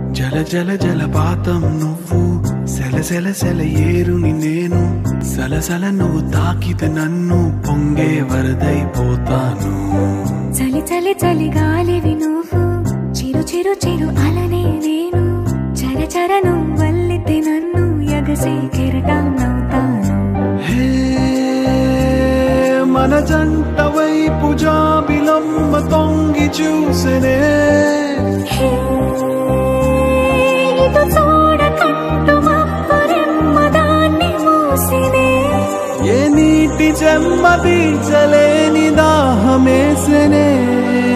జల జల జలపాతం నువ్వు సెల సెల సెల ఏరుని నేను సలసల నువ్వు తాకితే నన్ను పొంగే వరదైపోతాను చలి చలి చలి గాలివి నువ్వు చిరు చిరు చిరు అలనే నేను చర చర నువ్వల్లితే నన్ను ఎగసే కెరటం నవ్వుతాను హే మన జంట వైపు జాబిలమ్మ తొంగి చూసనే హే, ఇటు చూడకంటూ మబ్బురెమ్మ దాన్ని మూసినే ఏ నీటి చెమ్మ తీర్చలేని దాహమేసనే